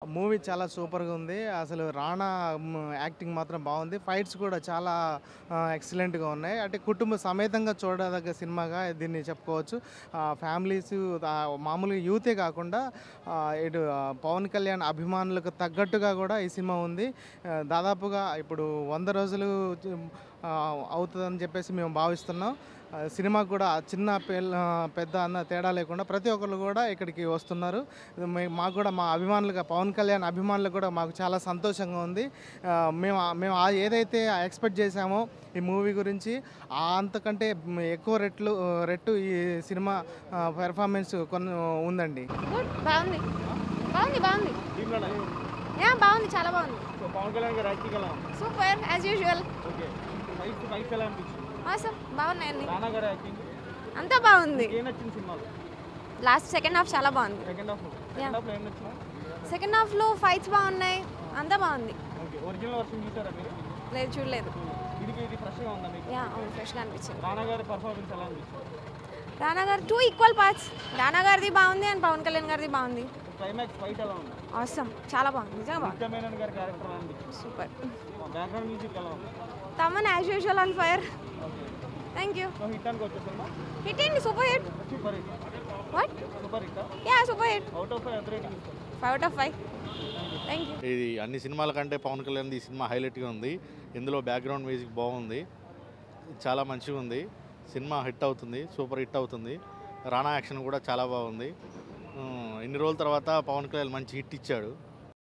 Movie చాలా సూపర్గా ఉంది అసలు రాణా మ్, యాక్టింగ్ మాత్రం బాగుంది ఫైట్స్ కూడా చాలా ఆ, ఎక్సలెంట్గా ఉన్నాయి అంటే కుటుంబ సమేతంగా చూడదగ్గ సినిమాగా దీన్ని చెప్పుకోవచ్చు ఆ, ఫ్యామిలీస్ ఆ, మామూలుగా యూతే కాకుండా ఆ, ఇటు ఆ, పవన్ కళ్యాణ్ అభిమానులకు తగ్గట్టుగా కూడా ఈ సినిమా ఉంది ఆ, దాదాపుగా ఇప్పుడు వంద రోజులు ఆ, అవుతుందని చెప్పేసి మేము భావిస్తున్నాం ఆ, సినిమాకు కూడా చిన్న పిల్ల పెద్ద అన్న తేడా లేకుండా ప్రతి ఒక్కరు కూడా ఇక్కడికి వస్తున్నారు ఇది మే- మాకు కూడా మా అభిమానులుగా పవన్ కళ్యాణ్ అభిమానులకు కూడా మాకు చాలా సంతోషంగా ఉంది ఆ, మేము మేము ఆ ఏదైతే ఎక్స్పెక్ట్ చేశామో ఈ మూవీ గురించి ఆ అంతకంటే మ్ ఎక్కువ రెట్లు రెట్టు ఈ సినిమా పెర్ఫార్మెన్స్ కొన్ని ఉందండి గుడ్ బాగుంది బాగుంది బాగుంది యా బాగుంది చాలా బాగుంది పవన్ కళ్యాణ్ గారు యాక్టింగ్ ఎలా super as usual okay fight fights ఎలా అనిపించింది ఆసమ్ బాగున్నాయి అన్ని రానా గారు యాక్టింగ్ అంతా బాగుంది ఏం నచ్చింది సినిమాలో లాస్ట్ సెకండ్ హాఫ్ చాలా బాగుంది సెకండ్ హాఫ్ Yeah. హాఫ్లో ఏం నచ్చింది సెకండ్ హాఫ్లో ఫైట్స్ బాగున్నాయి అంతా బాగుంది ఓకే ఒరిజినల్ వర్షన్ చూసారా మీరు లేదు చూడలేదు ఇది ఇది ఫ్రెష్గా ఉందా మీకు యా అవును ఫ్రెష్గా అనిపించింది రానా గారి పర్ఫార్మెన్స్ ఎలా అనిపించింది రానా గారు టూ ఈక్వల్ పార్ట్స్ రానా గారిది బాగుంది అండ్ పవన్ కళ్యాణ్ గారిది బాగుంది క్లైమాక్స్ ఫైట్ ఎలా ఉంది ఆసమ్ చాలా బాగుంది నిజంగా బాగుంది నిత్యమేనన్ గారి క్యారెక్టర్ ఎలా అనిపించింది సూపర్ బ్యాక్గ్రౌండ్ మ్యూజిక్ ఎలా ఉంది Thaman as usual on fire okay thank you so hit అనుకోవచ్చు సినిమా హిట్ ఏంటి super hit super hit what super hit yeah super hit out of ఎంత రేటింగ్ ఇస్తారు five out of five thank you ఇది అన్ని సినిమాల కంటే పవన్ కళ్యాణ్ ఈ సినిమా హైలైట్గా ఉంది ఇందులో బ్యాక్గ్రౌండ్ మ్యూజిక్ బాగుంది చాలా మంచిగా ఉంది సినిమా హిట్ అవుతుంది సూపర్ హిట్ అవుతుంది రానా యాక్షన్ కూడా చాలా బాగుంది ఉమ్, ఇన్ని రోజుల తర్వాత పవన్ కళ్యాణ్ మంచి హిట్ ఇచ్చాడు